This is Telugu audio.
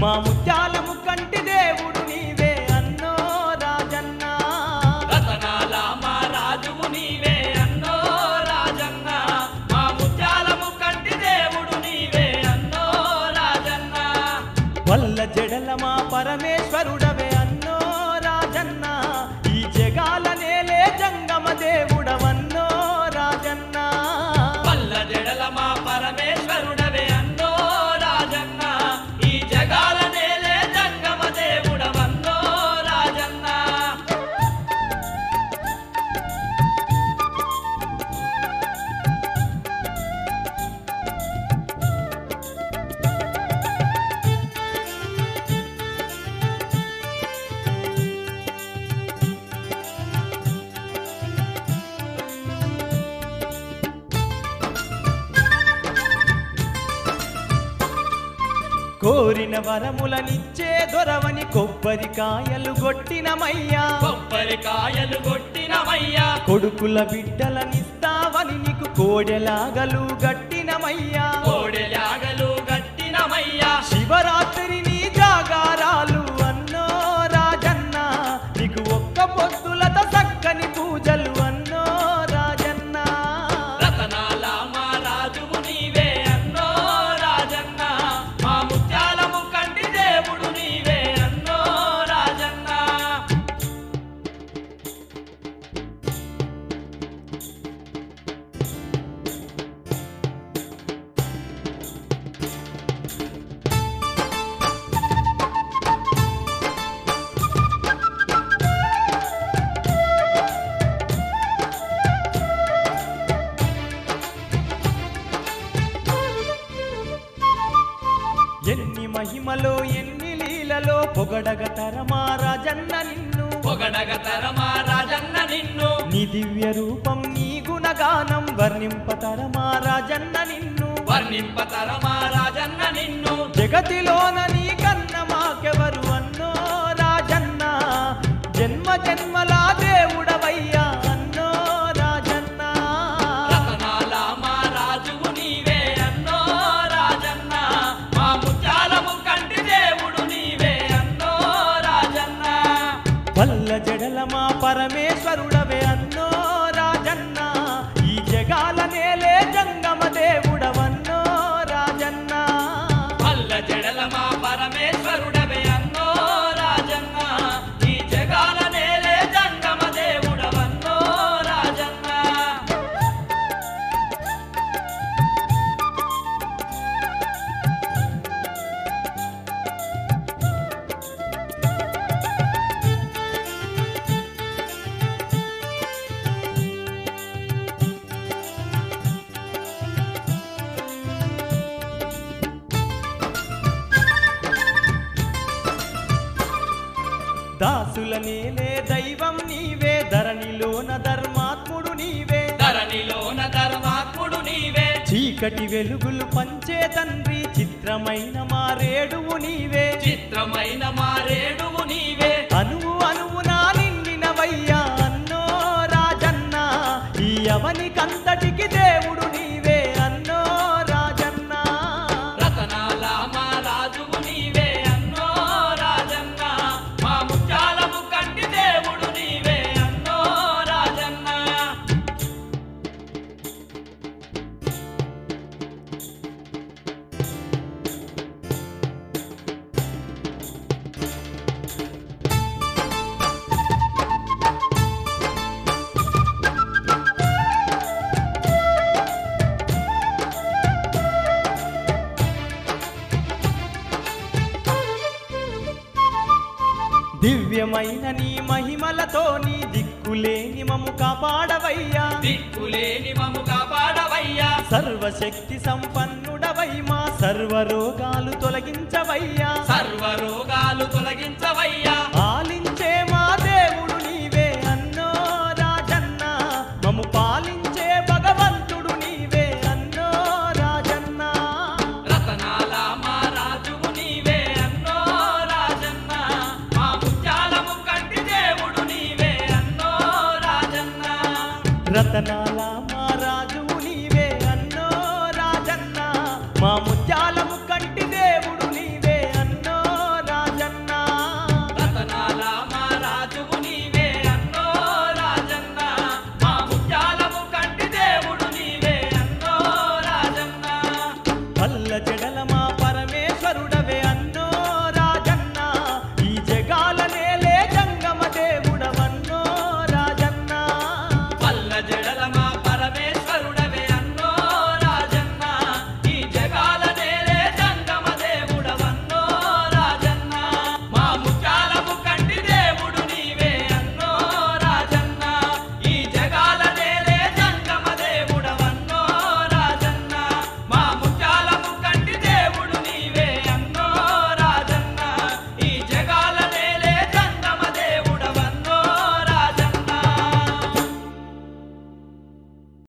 మా ముత్యాలము కంటి దేవుడు నీవే అన్నో రాజన్న రతనాల మా రాజువు నీవే అన్నో రాజన్న మా ముత్యాలము కంటి దేవుడు నీవే అన్నో రాజన్న వల్ల జడల మా పరమేశ్వరుడవే అన్నో రాజన్న ఈ జగాల నేలే జంగమ దేవుడవన్నో రాజన్న పల్ల జడల మా పరమేశ్వరుడవే అన్నో రాజన్న ఈ జగాల నేలే జంగమ దేవుడవన్నో రాజన్న కోరిన వరములనిచ్చే దొరవని కొబ్బరికాయలు గొట్టినమయ్యా కొబ్బరికాయలు కొట్టినమయ్యా కొడుకుల బిడ్డలనిస్తావని నీకు కోడెలాగలు గట్టినమయ్యా కోడెలాగలు గట్టినమయ్యా శివరాత్రి నీ జాగారాలు అన్నో రాజన్న నీకు ఒక్క పొద్దులత చక్కని పూజలు అన్నో రాజన్న రతనాల మా రాజువు నీవే అన్నో రాజన్న మా ముత్యాలము కంటి దేవుడు నీవే అన్నో రాజన్న ఎన్ని మహిమలో ఎన్ని లీలలో పొగడగ తరమా రాజన్న నిన్ను పొగడగ తరమా రాజన్న నిన్ను నీ దివ్య రూపం నీ గుణగానం వర్ణింపతరమా రాజన్న నిన్ను వర్ణింపతరమా రాజన్న నిన్ను జగతిలోన నీ కన్న మాకెవరు అన్నో రాజన్న జన్మ జన్మల దేవుడవయ్యా అన్నో రాజన్న రతనాల మా రాజువు నీవే అన్నో రాజన్న మా ముత్యాలము కంటి దేవుడు నీవే అన్నో రాజన్న వల్ల జడల మా పరమేశ్వరుడవే అన్నో రాజన్న ఈ జగాల నేలే జంగమ దేవుడవన్నో రాజన్న పల్ల జడల మా పరమేశ్వరుడవే అన్నో రాజన్న ఈ జగాల నేలే జంగమ దేవుడవన్నో రాజన్న దాసుల నేలే దైవం నీవే ధరణిలోన ధర్మాత్ముడు నీవే ధరణిలోన ధర్మాత్ముడు నీవే చీకటి వెలుగులు పంచే తండ్రి చిత్రమైన మారేడువు నీవే చిత్రమైన మారేడువు నీవే అనువు అనువునా నిండినవయ్యా అన్నో రాజన్న ఈ అవనికంతటికి దేవుడు నీవే అన్నో రాజన్న రతనాల మా రాజువు నీవే అన్నో రాజన్న మా ముత్యాలము కంటి దేవుడు నీవే అన్నో రాజన్న దివ్యమైన నీ మహిమలతో నీ దిక్కులేని మము కాపాడవయ్యా దిక్కులేని మము కాపాడవయ్యా సర్వశక్తి సంపన్నుడవై మా సర్వ రోగాలు తొలగించవయ్యా సర్వ రోగాలు తొలగించవయ్యా